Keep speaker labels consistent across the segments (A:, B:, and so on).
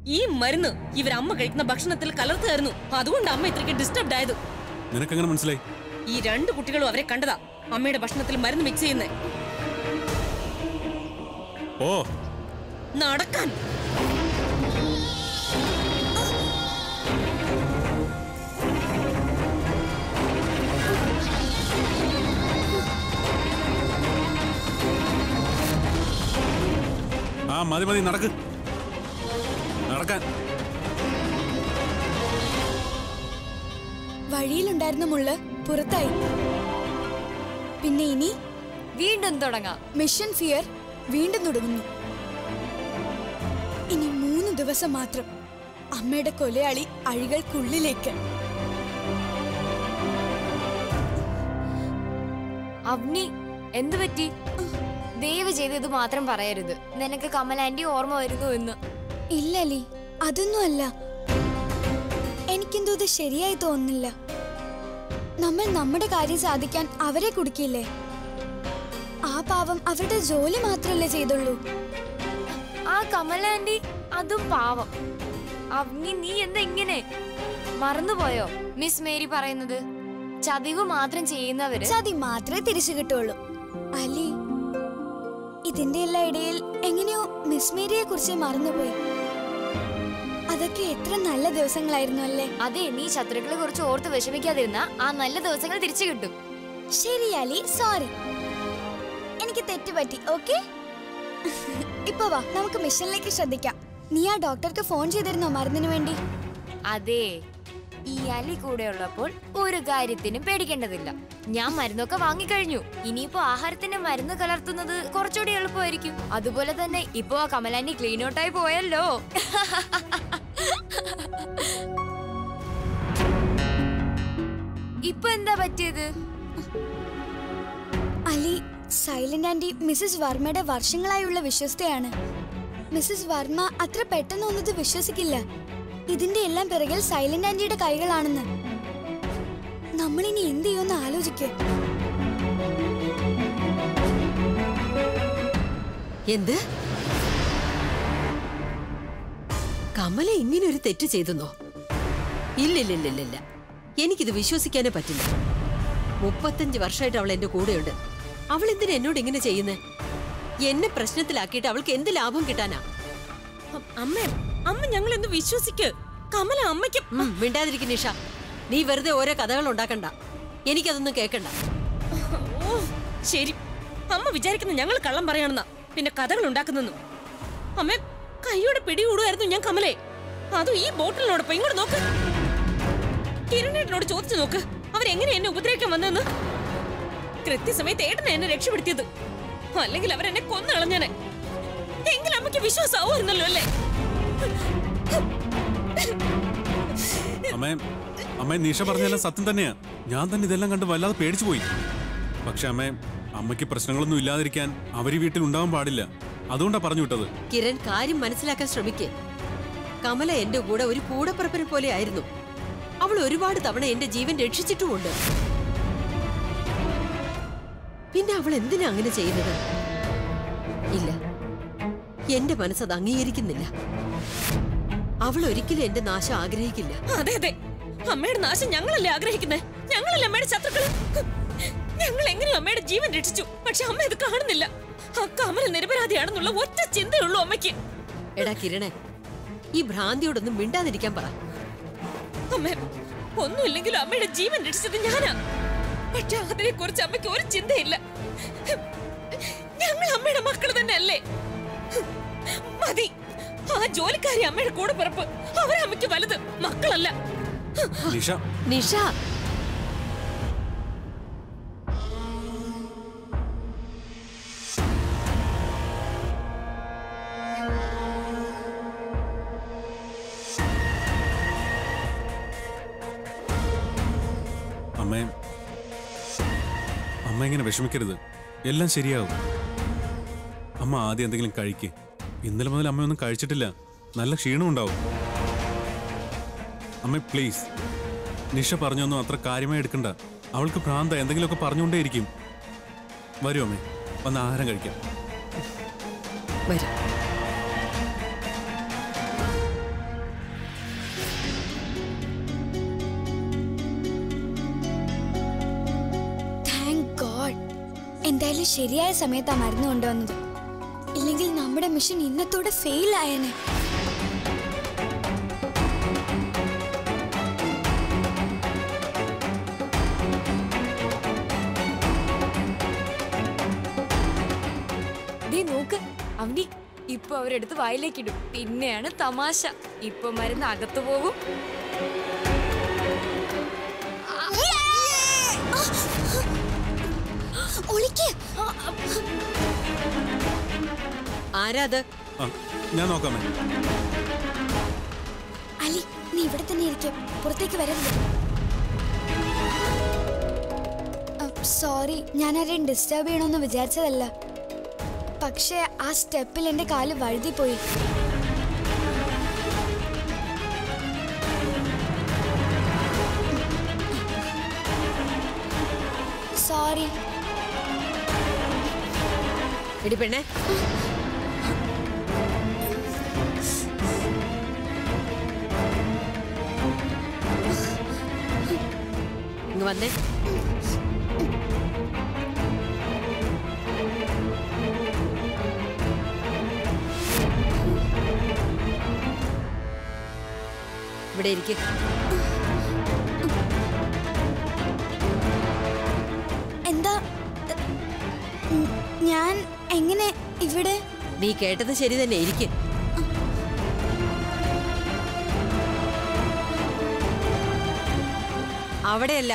A: ഈ മരുന്ന് ഇവരമ്മ കഴിക്കുന്ന ഭക്ഷണത്തിൽ കലർത്തായിരുന്നു അതുകൊണ്ട് അമ്മ ഇത്രയ്ക്ക് ഡിസ്റ്റർബ്ഡ് ആയത്
B: നിനക്കെങ്ങനെ മനസ്സിലായി
A: ഈ രണ്ട് കുട്ടികളും അവരെ കണ്ടതാ അമ്മയുടെ ഭക്ഷണത്തിൽ മരുന്ന് മിക്സ് ചെയ്യുന്നേ
B: ഓ
A: നടക്കാൻ
B: ആ മതി മതി നടക്ക് നടക്കാൻ
C: വഴിയിലുണ്ടായിരുന്ന മുള്ള് പുറത്തായി പിന്നെ ഇനി
D: വീണ്ടും തുടങ്ങാം
C: മിഷൻ ഫിയർ വീണ്ടും തുടങ്ങുന്നു ഇനി മൂന്ന് ദിവസം മാത്രം അമ്മയുടെ കൊലയാളി അഴികൾക്കുള്ളിലേക്ക്
D: അവനി എന്തു പറ്റി ദയവ് ചെയ്ത് ഇത് മാത്രം പറയരുത് നിനക്ക് കമൽ ആന്റി ഓർമ്മ വരുന്നു എന്ന്
C: ഇല്ലലി അതൊന്നും അല്ല എനിക്കെന്തോ ഇത് ശരിയായി തോന്നുന്നില്ല നമ്മൾ നമ്മുടെ കാര്യം സാധിക്കാൻ അവരെ കുടുക്കിയില്ലേ ആ പാവം അവരുടെ ജോലി മാത്രമല്ലേ ചെയ്തുള്ളൂ
D: ആ കമൽ ആന്റി അതും പാവം അവനി നീ എന്താ ഇങ്ങനെ മറന്നുപോയോ മിസ് മേരി പറയുന്നത് ചതിവ് മാത്രം ചെയ്യുന്നവര്
C: ചതി മാത്രമേ തിരിച്ചു കിട്ടുള്ളൂ അലി ഇതിന്റെ എല്ലാ ഇടയിൽ എങ്ങനെയോ മിസ് മേരിയെ കുറിച്ച് മറന്നുപോയി അതൊക്കെ എത്ര നല്ല ദിവസങ്ങളായിരുന്നു അല്ലേ
D: അതെ നീ ശത്രുക്കളെ കുറിച്ച് ഓർത്ത് വിഷമിക്കാതിരുന്ന ആ നല്ല ദിവസങ്ങൾ തിരിച്ചു കിട്ടും
C: ശരി അലി സോറി എനിക്ക് തെറ്റുപറ്റി ഓക്കെ ഇപ്പൊ വാ നമുക്ക് മിഷനിലേക്ക് ശ്രദ്ധിക്കാം നീ ആ ഡോക്ടർക്ക് ഫോൺ ചെയ്തിരുന്നോ മരുന്നിന് വേണ്ടി
D: അതെ ഈ അലി കൂടെ ഉള്ളപ്പോൾ ഒരു കാര്യത്തിനും പേടിക്കേണ്ടതില്ല ഞാൻ മരുന്നൊക്കെ വാങ്ങിക്കഴിഞ്ഞു ഇനിയിപ്പോ ആഹാരത്തിന് മരുന്ന് കലർത്തുന്നത് കുറച്ചുകൂടി എളുപ്പമായിരിക്കും അതുപോലെ തന്നെ ഇപ്പോ ആ കമലാനി ക്ലീൻ ഔട്ടായി പോയല്ലോ ഇപ്പൊ എന്താ പറ്റിയത്
C: അലി സൈലന്റ് ആന്റി മിസ്സസ് വർമ്മയുടെ വർഷങ്ങളായുള്ള വിശ്വസ്തയാണ് മിസ്സസ് വർമ്മ അത്ര പെട്ടെന്ന് ഒന്നത് വിശ്വസിക്കില്ല ഇതിന്റെ എല്ലാം പിറകിൽ സൈലന്റ് ആന്റിയുടെ കൈകളാണെന്ന് നമ്മളിനി എന്ത് ചെയ്യുമെന്ന് ആലോചിക്കുക
E: എന്ത് കമല ഇങ്ങനെ ഒരു തെറ്റ് ചെയ്തെന്നോ ഇല്ലില്ലില്ലില്ല എനിക്കിത് വിശ്വസിക്കാനേ പറ്റില്ല മുപ്പത്തഞ്ച് വർഷമായിട്ട് അവൾ എന്റെ കൂടെയുണ്ട് അവൾ എന്തിനാ എന്നോട് ഇങ്ങനെ ചെയ്യുന്നേ എന്നെ പ്രശ്നത്തിലാക്കിയിട്ട് അവൾക്ക് എന്ത് ലാഭം കിട്ടാനാ
A: അ- അമ്മേ അമ്മ ഞങ്ങളൊന്ന് വിശ്വസിക്ക് കമല അമ്മയ്ക്ക്
E: ഉം, മിണ്ടാതിരിക്ക് നിഷ നീ വെറുതെ ഓരോ കഥകൾ ഉണ്ടാക്കണ്ട എനിക്കതൊന്നും കേൾക്കണ്ട
A: ഓ ശരി അമ്മ വിചാരിക്കുന്ന ഞങ്ങൾ കള്ളം പറയാണെന്നാ പിന്നെ കഥകൾ ഉണ്ടാക്കുന്നെന്നും അമ്മേ കൈയോടെ പിടികൂടുമായിരുന്നു ഞാൻ കമലേ അതും ഈ ബോട്ടിലിനോടൊപ്പം ഇങ്ങോട്ട് നോക്ക് കിരണേട്ടനോട് ചോദിച്ചു നോക്ക് അവരെങ്ങനെ എന്നെ ഉപദ്രവിക്കാൻ വന്നെന്ന് കൃത്യസമയത്ത് ഏട്ടനെ എന്നെ രക്ഷപ്പെടുത്തിയത് അല്ലെങ്കിൽ അവരെന്നെ കൊന്നു കളഞ്ഞാനെ എങ്കിലും അമ്മയ്ക്ക് വിശ്വാസമാവുമായിരുന്നല്ലോ അല്ലേ
B: അമ്മേ അമ്മേ നിഷ പറഞ്ഞെല്ലാം സത്യം തന്നെയാ ഞാൻ തന്നെ ഇതെല്ലാം കണ്ട് വല്ലാതെ പേടിച്ചു പോയി പക്ഷെ അമ്മേ അമ്മയ്ക്ക് പ്രശ്നങ്ങളൊന്നും ഇല്ലാതിരിക്കാൻ അവര് വീട്ടിൽ ഉണ്ടാവാൻ പാടില്ല അതുകൊണ്ടാ പറഞ്ഞു വിട്ടത്
E: കിരൺ കാര്യം മനസ്സിലാക്കാൻ ശ്രമിക്കേ കമല എന്റെ കൂടെ ഒരു കൂടപ്പിറപ്പിനെ പോലെ ആയിരുന്നു അവൾ ഒരുപാട് തവണ എന്റെ ജീവൻ രക്ഷിച്ചിട്ടുമുണ്ട് പിന്നെ അവൾ എന്തിനാ അങ്ങനെ ചെയ്യുന്നത് ഇല്ല എന്റെ മനസ്സത് അംഗീകരിക്കുന്നില്ല അവൾ ഒരിക്കലും എന്റെ നാശം ആഗ്രഹിക്കില്ല
A: അതെ അതെ അമ്മയുടെ നാശം ഞങ്ങളല്ലേ ആഗ്രഹിക്കുന്നേ ഞങ്ങളല്ലേ അമ്മയുടെ ശത്രുക്കള് ഞങ്ങൾ എങ്ങനെയും അമ്മയുടെ ജീവൻ രക്ഷിച്ചു പക്ഷെ അമ്മ ഇത് കാണുന്നില്ല ആ കമല നിരപരാധിയാണെന്നുള്ള ഒറ്റ ചിന്തയുള്ളൂ അമ്മയ്ക്ക്
E: എടാ കിരണേ ഈ ഭ്രാന്തിയോടൊന്നും മിണ്ടാതിരിക്കാൻ പറ
A: അമ്മ ഒന്നുമില്ലെങ്കിലും അമ്മയുടെ ജീവൻ രക്ഷിച്ചത് ഞാനാ പക്ഷെ അതിനെ കുറിച്ച് അമ്മയ്ക്ക് ഒരു ചിന്തയില്ല ഞങ്ങൾ അമ്മയുടെ മക്കൾ തന്നെ അല്ലേ മതി ആ ജോലിക്കാരി അമ്മയുടെ കൂടെ പിറപ്പ് അവരമ്മയ്ക്ക് വലുത് മക്കളല്ല
B: നിഷ
E: നിഷ
B: അമ്മേ അമ്മ ഇങ്ങനെ വിഷമിക്കരുത് എല്ലാം ശരിയാവും അമ്മ ആദ്യം എന്തെങ്കിലും കഴിക്ക് ഇന്നലെ മുതൽ അമ്മയൊന്നും കഴിച്ചിട്ടില്ല നല്ല ക്ഷീണമുണ്ടാവും അമ്മ പ്ലീസ് നിഷ പറഞ്ഞൊന്നും അത്ര കാര്യമായി എടുക്കണ്ട അവൾക്ക് ഭ്രാന്ത എന്തെങ്കിലുമൊക്കെ പറഞ്ഞുകൊണ്ടേയിരിക്കും വരൂ അമ്മേ വന്ന് ആഹാരം കഴിക്കാം
E: വരും
C: എന്തായാലും ശരിയായ സമയത്താ മരുന്ന് കൊണ്ടുവന്നത് ഇല്ലെങ്കിൽ നമ്മുടെ മിഷൻ ഇന്നത്തോടെ ഫെയിൽ ആയേനെ
D: ദേ നോക്ക് അവനി ഇപ്പൊ അവരെടുത്ത് വായിലേക്കിടും പിന്നെയാണ് തമാശ ഇപ്പൊ മരുന്ന് അകത്തു പോകും
C: ഒളിക്ക്
E: ആരാ അത്
B: ആ, ഞാൻ നോക്കാമേ
C: അലി നീ ഇവിടെ തന്നെ ഇരിക്കും പുറത്തേക്ക് വരരുത് സോറി ഞാൻ ആരെയും ഡിസ്റ്റർബ് ചെയ്യണമെന്ന് വിചാരിച്ചതല്ല പക്ഷേ ആ സ്റ്റെപ്പിൽ എൻ്റെ കാല് വഴുതിപ്പോയി സോറി
E: എടി പെണ്ണെ ഇങ്ങ് വന്നേ ഇവിടെ ഇരിക്കും
C: എന്താ ഉം, ഞാൻ എങ്ങനെ ഇവിടെ
E: നീ കേട്ടത് ശരി തന്നെ ഇരിക്കും അവിടെയല്ല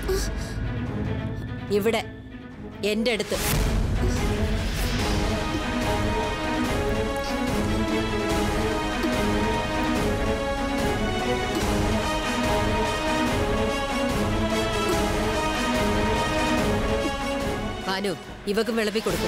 E: ഇവിടെ എന്റെ അടുത്ത് ഭാനു ഇവക്കും വിളമ്പി കൊടുക്കും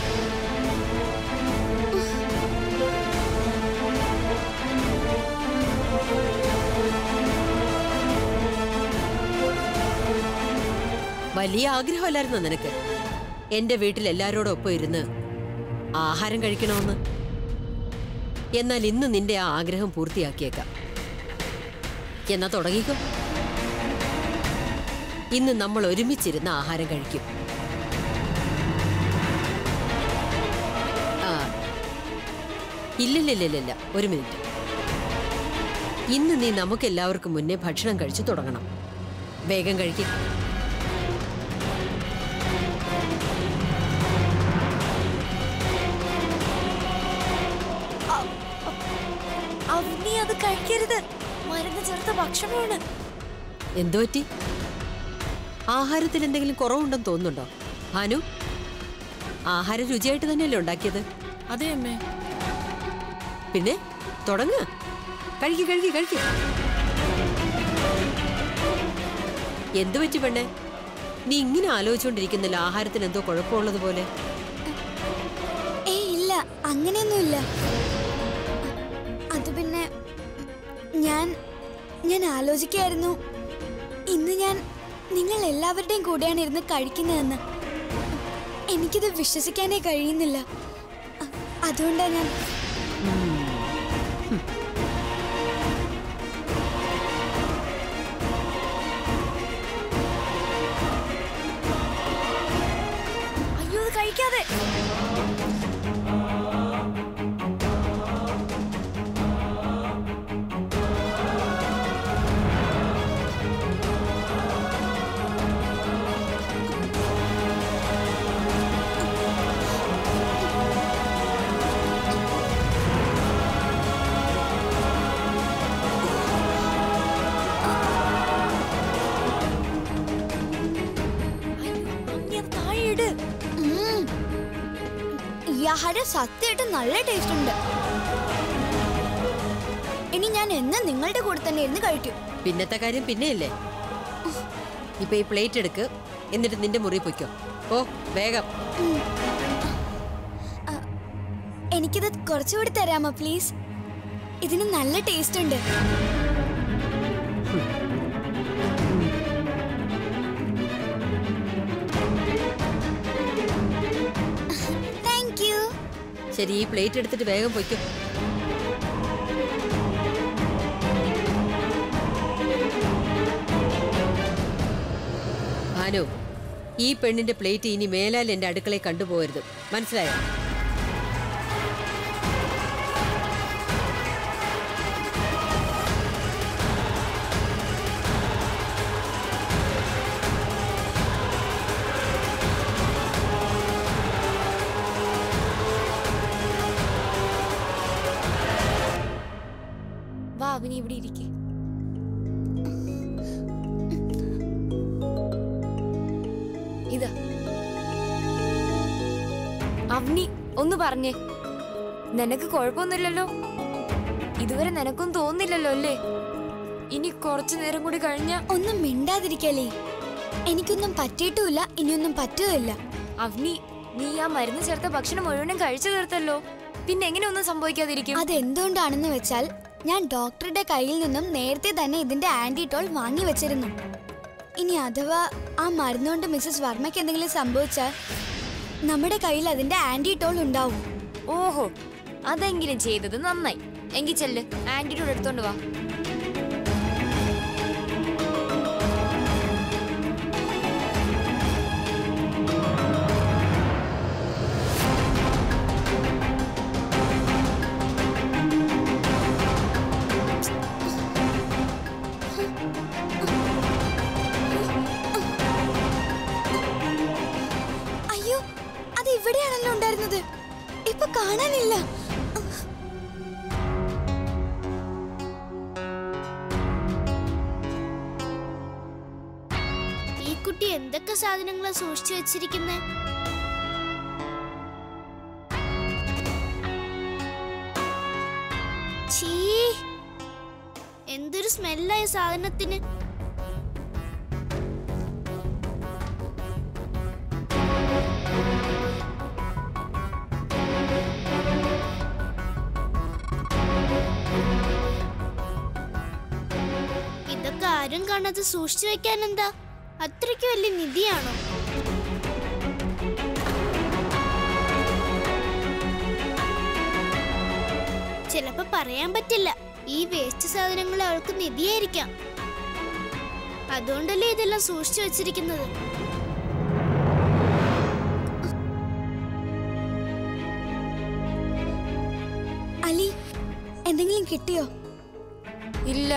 E: വലിയ ആഗ്രഹമല്ലായിരുന്നോ നിനക്ക് എന്റെ വീട്ടിൽ എല്ലാരോടും ഒപ്പം ഇരുന്ന് ആഹാരം കഴിക്കണമെന്ന് എന്നാൽ ഇന്ന് നിന്റെ ആ ആഗ്രഹം പൂർത്തിയാക്കിയേക്കാം എന്നാ തുടങ്ങിക്കോ ഇന്ന് നമ്മൾ ഒരുമിച്ചിരുന്ന് ആഹാരം കഴിക്കും ആ ഇല്ലില്ലില്ലില്ല ഒരു മിനിറ്റ് ഇന്ന് നീ നമുക്ക് എല്ലാവർക്കും മുന്നേ ഭക്ഷണം കഴിച്ചു തുടങ്ങണം വേഗം കഴിക്കും
D: അവനി അത് കഴിക്കരുത് മരുന്ന് ചേർത്ത ഭക്ഷണമാണ്
E: എന്തു പറ്റി ആഹാരത്തിൽ എന്തെങ്കിലും കുറവുണ്ടെന്ന് തോന്നുന്നുണ്ടോ ഭാനു ആഹാരം രുചിയായിട്ട് തന്നെയല്ലേ ഉണ്ടാക്കിയത്
A: അതെ അമ്മേ
E: പിന്നെ തുടങ്ങ് കഴിക്ക് കഴിക്ക് കഴിക്ക് എന്തു പറ്റി പെണ്ണെ നീ ഇങ്ങനെ ആലോചിച്ചുകൊണ്ടിരിക്കുന്നില്ല ആഹാരത്തിന് എന്തോ കുഴപ്പമുള്ളത് പോലെ
C: ഏയ് ഇല്ല അങ്ങനെയൊന്നുമില്ല അത് പിന്നെ ഞാൻ ഞാൻ ആലോചിക്കായിരുന്നു ഇന്ന് ഞാൻ നിങ്ങൾ എല്ലാവരുടെയും കൂടെയാണ് ഇരുന്ന് കഴിക്കുന്നതെന്ന് എനിക്കിത് വിശ്വസിക്കാനേ കഴിയുന്നില്ല അ- അതുകൊണ്ടാ ഞാൻ
D: അയ്യോ അത് കഴിക്കാതെ അയ്യോ അമ്മി അത് താഴെ ഇട്
C: ഉം. ഈ ആഹാരം സത്യമായിട്ട് നല്ല ടേസ്റ്റ് ഉണ്ട് ഇനി ഞാൻ എന്നും നിങ്ങളുടെ കൂടെ തന്നെ ഇരുന്ന് കഴിക്കും
E: പിന്നത്തെ കാര്യം പിന്നെയല്ലേ ഇപ്പൊ ഈ പ്ലേറ്റ് എടുക്ക് എന്നിട്ട് നിന്റെ മുറി പൊയ്ക്കോ ഓ വേഗം
C: എനിക്കിത് കുറച്ചുകൂടി തരാമോ പ്ലീസ് ഇതിന് നല്ല ടേസ്റ്റ് ഉണ്ട് താങ്ക് യു
E: ശരി ഈ പ്ലേറ്റ് എടുത്തിട്ട് വേഗം പൊയ്ക്കോ ഭാനു ഈ പെണ്ണിന്റെ പ്ലേറ്റ് ഇനി മേലാൽ എന്റെ അടുക്കളയിൽ കണ്ടുപോകരുത് മനസ്സിലായോ
D: വാ അവനി ഇവിടെ ഇരിക്കെ ഇതാ അവനി ഒന്ന് പറഞ്ഞേ നിനക്ക് കുഴപ്പമൊന്നുമില്ലല്ലോ ഇതുവരെ നിനക്കൊന്നും തോന്നില്ലല്ലോ അല്ലേ ഇനി കുറച്ചു നേരം കൂടി കഴിഞ്ഞ
C: ഒന്നും മിണ്ടാതിരിക്കലേ എനിക്കൊന്നും പറ്റിയിട്ടുമില്ല ഇനിയൊന്നും പറ്റുകയില്ല
D: അവനി നീ ആ മരുന്ന് ചേർത്ത ഭക്ഷണം മുഴുവനും കഴിച്ചു തീർത്തല്ലോ പിന്നെ എങ്ങനെ ഒന്നും സംഭവിക്കാതിരിക്കും
C: അതെന്തുകൊണ്ടാണെന്ന് വെച്ചാൽ ഞാൻ ഡോക്ടറുടെ കയ്യിൽ നിന്നും നേരത്തെ തന്നെ ഇതിന്റെ ആന്റിടോൾ വാങ്ങി വെച്ചിരുന്നു ഇനി അഥവാ ആ മരുന്നുകൊണ്ട് മിസ്സസ് വർമ്മയ്ക്ക് എന്തെങ്കിലും സംഭവിച്ചാൽ നമ്മുടെ കയ്യിൽ അതിന്റെ ആന്റിടോൾ ഉണ്ടാവും
D: ഓഹോ അതെങ്കിലും ചെയ്തത് നന്നായി എങ്കിൽ ചെല്ല് ആന്റിയോട് എടുത്തോണ്ട് വാ
C: അയ്യോ അത് ഇവിടെയാണല്ലോ ഉണ്ടായിരുന്നത് ഇപ്പൊ കാണാനില്ല
F: ഈ കുട്ടി എന്തൊക്കെ സാധനങ്ങളാ സൂക്ഷിച്ചു വെച്ചിരിക്കുന്നേ ഛീ എന്തൊരു സ്മെല്ലായ സാധനത്തിന് ഇതൊക്കെ ആരും കാണാതെ സൂക്ഷിച്ചു വെക്കാൻ എന്താ അത്രയ്ക്ക് വലിയ നിധിയാണോ ചിലപ്പോ പറയാൻ പറ്റില്ല ഈ വേസ്റ്റ് സാധനങ്ങൾ അവൾക്ക് നിധിയായിരിക്കാം അതുകൊണ്ടല്ലേ ഇതെല്ലാം സൂക്ഷിച്ചു വെച്ചിരിക്കുന്നത്
C: അലി എന്തെങ്കിലും കിട്ടിയോ
D: ഇല്ല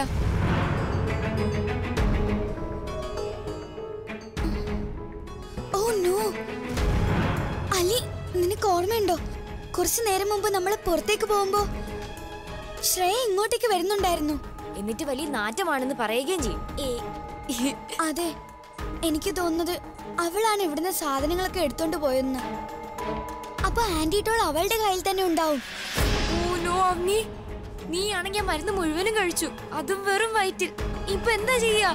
C: ഓ നോ അലി നിനക്ക് ഓർമ്മയുണ്ടോ കുറച്ചു നേരം മുമ്പ് നമ്മൾ പുറത്തേക്ക് പോകുമ്പോ ശ്രേയ ഇങ്ങോട്ടേക്ക് വരുന്നുണ്ടായിരുന്നു
D: എന്നിട്ട് വലിയ നാറ്റമാണെന്ന് പറയുകയും ചെയ്യും ഏ,
C: അതെ എനിക്ക് തോന്നുന്നത് അവളാണ് ഇവിടുന്ന് സാധനങ്ങളൊക്കെ എടുത്തോണ്ട് പോയെന്ന് അപ്പൊ ആന്റിട്ടോൾ അവളുടെ കയ്യിൽ തന്നെ ഉണ്ടാവും
D: ഓ നോ അവനി നീ ആണെങ്കിൽ മരുന്ന് മുഴുവനും കഴിച്ചു അതും വെറും വയറ്റിൽ ഇപ്പൊ എന്താ ചെയ്യാ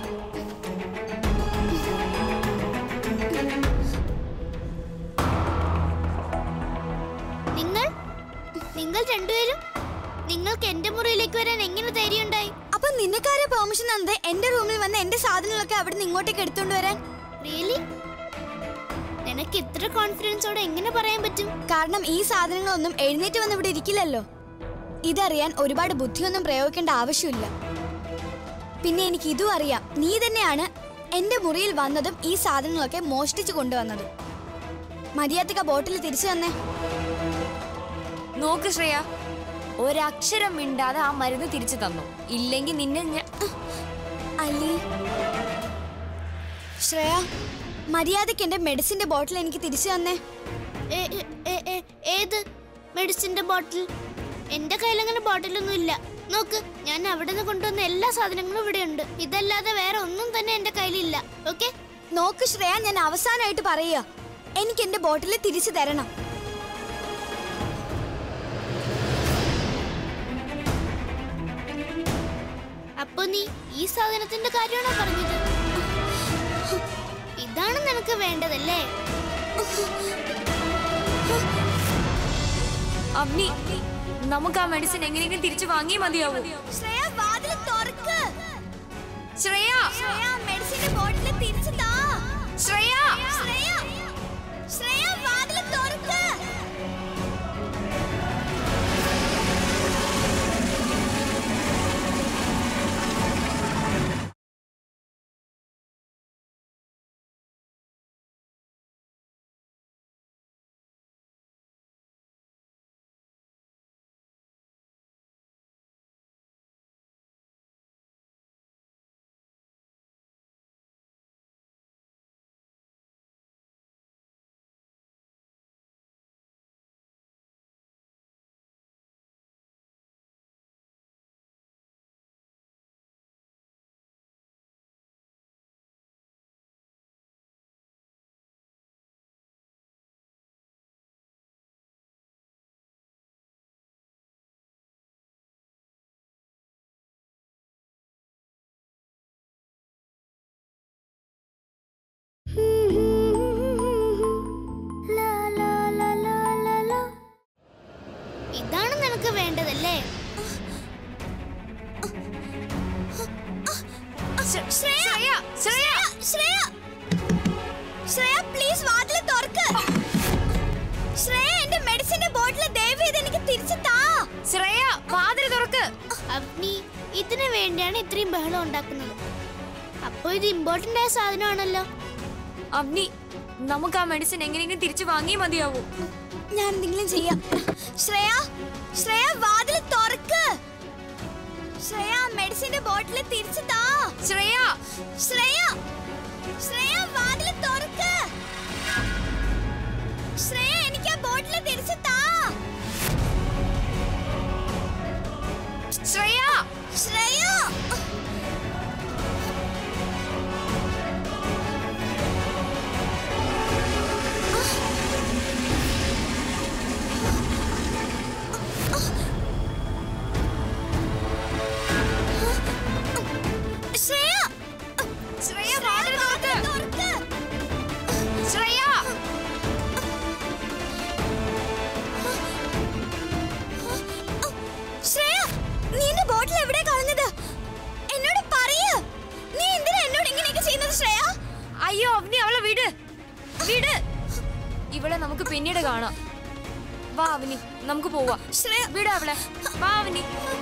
F: നിങ്ങൾ നിങ്ങൾ രണ്ടുപേരും നിങ്ങൾക്ക് എന്റെ മുറിയിലേക്ക് വരാൻ എങ്ങനെ ധൈര്യമുണ്ടായി
C: അപ്പൊ നിനക്കാരെ പെർമിഷൻ തന്നത് എന്റെ റൂമിൽ വന്ന് എന്റെ സാധനങ്ങളൊക്കെ അവിടുന്ന് ഇങ്ങോട്ടേക്ക് എടുത്തോണ്ട് വരാൻ
F: റിയലി നിനക്ക് ഇത്ര കോൺഫിഡൻസോടെ എങ്ങനെ പറയാൻ പറ്റും
C: കാരണം ഈ സാധനങ്ങളൊന്നും എഴുന്നേറ്റ് വന്ന് ഇവിടെ ഇരിക്കില്ലല്ലോ ഇതറിയാൻ ഒരുപാട് ബുദ്ധിയൊന്നും പ്രയോഗിക്കേണ്ട ആവശ്യമില്ല പിന്നെ എനിക്ക് ഇതും അറിയാം നീ തന്നെയാണ് എന്റെ മുറിയിൽ വന്നതും ഈ സാധനങ്ങളൊക്കെ മോഷ്ടിച്ചു കൊണ്ടുവന്നതും മര്യാദക്ക് ആ ബോട്ടിൽ തിരിച്ചു തന്നെ
D: നോക്ക് ശ്രേയ ഒരക്ഷരം മിണ്ടാതെ ആ മരുന്ന് തിരിച്ചു തന്നു ഇല്ലെങ്കിൽ നിന്നെ ഞാൻ
C: അലി ശ്രേയ മര്യാദക്ക് എന്റെ മെഡിസിന്റെ ബോട്ടിൽ എനിക്ക് തിരിച്ചു തന്നെ
F: ഏ- ഏ- ഏ- ഏ- ഏത് മെഡിസിന്റെ ബോട്ടിൽ എന്റെ കയ്യിൽ അങ്ങനെ ബോട്ടിലൊന്നും ഇല്ല നോക്ക് ഞാൻ അവിടെ നിന്ന് കൊണ്ടുവന്ന എല്ലാ സാധനങ്ങളും ഇവിടെ ഉണ്ട് ഇതല്ലാതെ വേറെ ഒന്നും തന്നെ എന്റെ കയ്യിലില്ല ഓക്കെ
C: നോക്ക് ശ്രേയ ഞാൻ അവസാനമായിട്ട് പറയുക എനിക്ക് എന്റെ ബോട്ടിൽ തിരിച്ചു തരണം
F: അപ്പൊ നീ ഈ സാധനത്തിന്റെ കാര്യമാണോ പറഞ്ഞത് ഇതാണ് നിനക്ക് വേണ്ടതല്ലേ
D: അവനി നമുക്ക് ആ മെഡിസിൻ എങ്ങനെയെങ്കിലും തിരിച്ചു വാങ്ങിയേ മതിയാവൂ
C: ശ്രേയ വാതിൽ തുറക്ക്
D: ശ്രേയ
C: ശ്രേയ മെഡിസിന്റെ ബോട്ടിൽ തിരിച്ചു താ
D: ശ്രേയ
C: ശ്രേയ ശ്രേയ വാതിൽ തുറക്ക് ശ്രേയ ശ്രേയ ശ്രേയ ശ്രേയ പ്ലീസ് വാതിൽ തുറക്ക് ശ്രേയ എന്റെ മെഡിസിന്റെ ബോട്ടിൽ ദയവ് ചെയ്ത് എനിക്ക് തിരിച്ചു താ
D: ശ്രേയ വാതിൽ തുറക്ക്
F: അവനി ഇതിനു വേണ്ടിയാണ് ഇത്രയും ബഹളം ഉണ്ടാക്കുന്നത് അപ്പൊ ഇത് ഇമ്പോർട്ടന്റ് ആയ സാധനമാണല്ലോ
D: അവനി നമുക്ക് ആ മെഡിസിൻ എങ്ങനെയെങ്കിലും തിരിച്ചു വാങ്ങിയേ മതിയാവൂ
C: ഞാൻ എന്തെങ്കിലും ചെയ്യാം ശ്രേയ ശ്രേയ വാതിൽ തുറക്ക് ശ്രേയ മെഡിസിന്റെ ബോട്ടിൽ തിരിച്ചു താ
D: ശ്രേയ
C: ശ്രേയ ശ്രേയ വാതിൽ തുറക്ക് ശ്രേയ എനിക്ക് ആ ബോട്ടിൽ തിരിച്ചു താ
D: ശ്രേയ
C: ശ്രേയ ശ്രേയ
D: ശ്രേയ വാതിൽ തുറക്ക്
C: തുറക്ക്
D: ശ്രേയ
C: ശ്രേയ നീ എന്റെ ബോട്ടിൽ എവിടെ കളഞ്ഞത് എന്നോട് പറയ് നീ എന്തിനാ എന്നോട് ഇങ്ങനെയൊക്കെ ചെയ്യുന്നത് ശ്രേയ
D: അയ്യോ അവനി അവളെ വിട് വിട് ഇവളെ നമുക്ക് പിന്നീട് കാണാം വാ അവനി നമുക്ക് പോവാം
C: ശ്രേയ
D: വിട് അവളെ വാ അവനി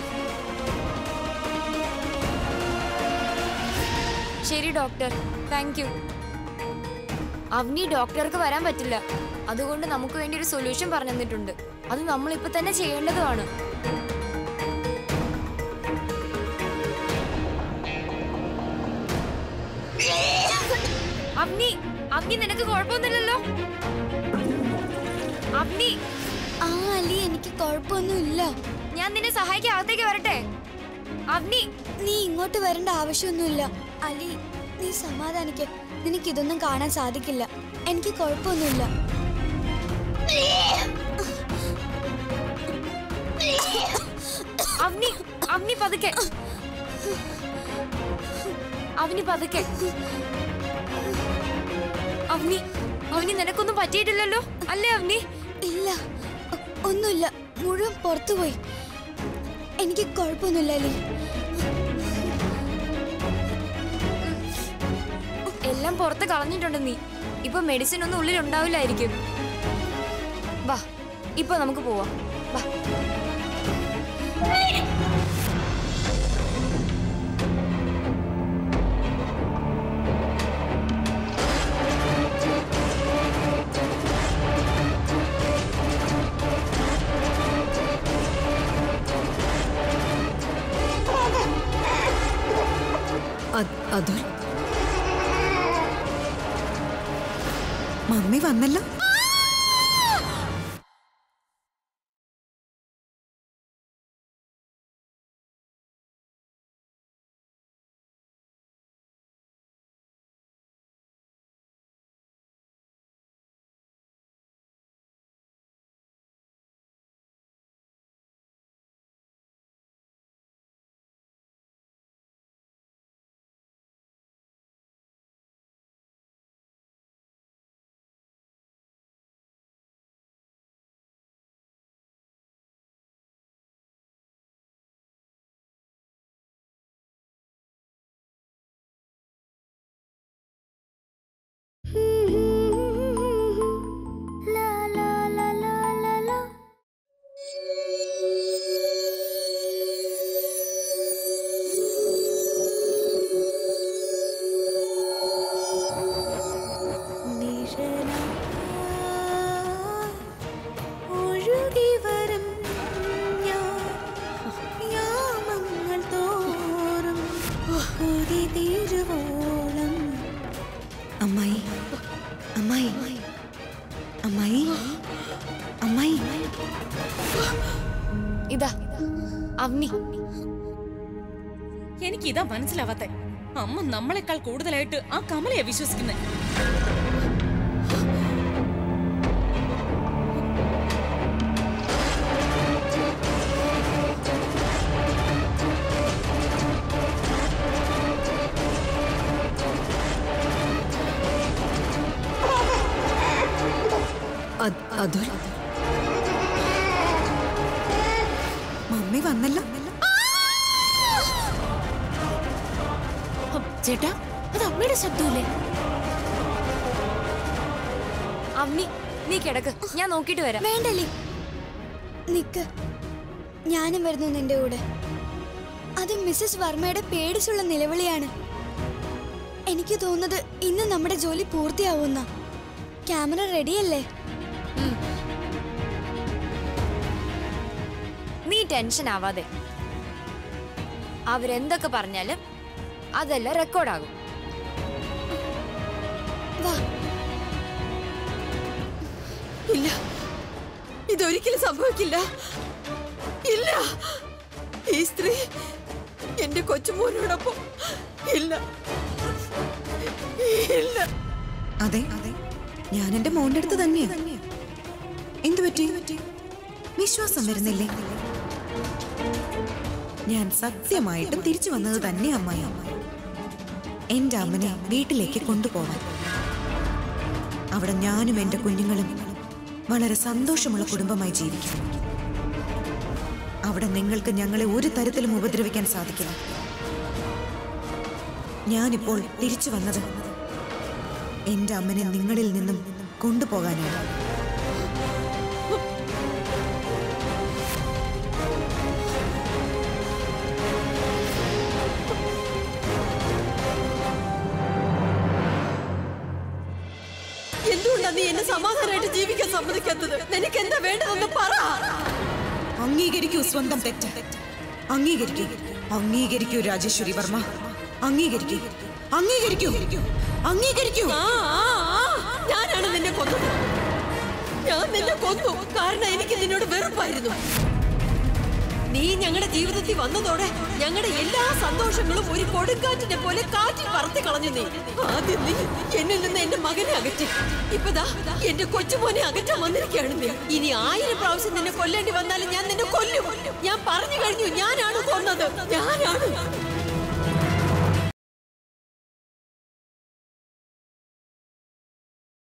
D: ശരി ഡോക്ടർ താങ്ക് യു അവനി ഡോക്ടർക്ക് വരാൻ പറ്റില്ല അതുകൊണ്ട് നമുക്ക് വേണ്ടി ഒരു സൊല്യൂഷൻ പറഞ്ഞു തന്നിട്ടുണ്ട് അത് നമ്മൾ ഇപ്പൊ തന്നെ ചെയ്യേണ്ടതുമാണ് അവനി അവനി നിനക്ക് കുഴപ്പമൊന്നുമില്ലല്ലോ അവനി
C: ആ അലി എനിക്ക് കുഴപ്പമൊന്നുമില്ല
D: ഞാൻ നിന്നെ സഹായിക്കാൻ അകത്തേക്ക് വരട്ടെ അവനി
C: നീ ഇങ്ങോട്ട് വരേണ്ട ആവശ്യമൊന്നുമില്ല അലി നീ സമാധാനിക്ക് നിനക്ക് ഇതൊന്നും കാണാൻ സാധിക്കില്ല എനിക്ക് കുഴപ്പമൊന്നുമില്ല
D: അവനി അവനി പതുക്കെ അവനി പതുക്കെ അവനി അവനി നിനക്കൊന്നും പറ്റിയിട്ടില്ലല്ലോ അല്ലേ അവനി
C: ഇല്ല ഒ- ഒന്നുമില്ല മുഴുവൻ പുറത്തുപോയി എനിക്ക് കുഴപ്പമൊന്നുമില്ല അലി
D: എല്ലാം പുറത്ത് കളഞ്ഞിട്ടുണ്ട് നീ ഇപ്പൊ മെഡിസിൻ ഒന്നും ഉള്ളിൽ ഉണ്ടാവില്ലായിരിക്കും വാ ഇപ്പൊ നമുക്ക് പോവാം വാ
G: അതുൽ മമ്മി വന്നല്ലോ ഒഴുകി വരും ഞാൻ യാമങ്ങൾ തോറും കൊതി തീരുവോളം അമ്മായി അമ്മായി അമ്മായി അമ്മായി
D: ഇതാ അവനി
A: എനിക്ക് ഇതാ മനസ്സിലാവാത്തെ അമ്മ നമ്മളെക്കാൾ കൂടുതലായിട്ട് ആ കമലയെ വിശ്വസിക്കുന്നത്
G: അതുൽ മമ്മി വന്നല്ലോ
A: ചേട്ടാ അത് അമ്മയുടെ ശബ്ദമല്ലേ
D: അമ്മി നീ കിടക്ക് ഞാൻ നോക്കിയിട്ട് വരാം
C: വേണ്ടല്ലേ നിക്ക് ഞാനും വരുന്നു നിന്റെ കൂടെ അത് മിസ്സസ് വർമ്മയുടെ പേടിച്ചുള്ള നിലവിളിയാണ് എനിക്ക് തോന്നുന്നത് ഇന്ന് നമ്മുടെ ജോലി പൂർത്തിയാവുന്ന ക്യാമറ റെഡിയല്ലേ
D: നീ ടെൻഷൻ ആവാതെ അവരെന്തൊക്കെ പറഞ്ഞാലും അതെല്ലാം റെക്കോർഡാകും
C: വാ
E: ഇല്ല ഇതൊരിക്കലും സംഭവിക്കില്ല ഇല്ല ഈ സ്ത്രീ എന്റെ കൊച്ചുമോനോടൊപ്പം ഇല്ല ഇല്ല
G: അതെ അതെ ഞാൻ എന്റെ മോന്റെ അടുത്ത് തന്നെയാ എന്തു പറ്റി വിശ്വാസം വരുന്നില്ലേ ഞാൻ സത്യമായിട്ടും തിരിച്ചു വന്നത് തന്നെ അമ്മായി എന്റെ അമ്മനെ വീട്ടിലേക്ക് കൊണ്ടുപോവാൻ അവിടെ ഞാനും എന്റെ കുഞ്ഞുങ്ങളും വളരെ സന്തോഷമുള്ള കുടുംബമായി ജീവിക്കും അവിടെ നിങ്ങൾക്ക് ഞങ്ങളെ ഒരു തരത്തിലും ഉപദ്രവിക്കാൻ സാധിക്കില്ല ഞാനിപ്പോൾ തിരിച്ചു വന്നത് എന്റെ അമ്മനെ നിങ്ങളിൽ നിന്നും കൊണ്ടുപോകാനാണ്
E: എന്തുകൊണ്ടാ നീ എന്നെ സമാധാനമായിട്ട് ജീവിക്കാൻ സമ്മതിക്കാത്തത് നിനക്ക് എന്താ വേണ്ടതെന്ന് പറ
G: അംഗീകരിക്കൂ സ്വന്തം തെറ്റ് അംഗീകരിക്കൂ അംഗീകരിക്കൂ രാജേശ്വരി വർമ്മ അംഗീകരിക്കൂ അംഗീകരിക്കൂ അംഗീകരിക്കൂ
E: ആ, ആ, ആ, ഞാനാണ് നിന്നെ കൊന്നത് ഞാൻ നിന്നെ കൊന്നു കാരണം എനിക്ക് നിന്നോട് വെറുപ്പായിരുന്നു നീ ഞങ്ങളുടെ ജീവിതത്തിൽ വന്നതോടെ ഞങ്ങളുടെ എല്ലാ സന്തോഷങ്ങളും ഒരു കൊടുങ്കാറ്റിനെ പോലെ കാറ്റിൽ പറത്തി കളഞ്ഞു നീ ആദ്യം നീ എന്നിൽ നിന്ന് എന്റെ മകനെ അകറ്റി ഇപ്പതാ എന്റെ കൊച്ചുമോനെ അകറ്റാൻ വന്നിരിക്കുകയാണ് നീ ഇനി ആയിരം പ്രാവശ്യം നിന്നെ കൊല്ലേണ്ടി വന്നാലും ഞാൻ നിന്നെ കൊല്ലും ഞാൻ പറഞ്ഞു കഴിഞ്ഞു ഞാനാണ് കൊന്നത് ഞാനാണ്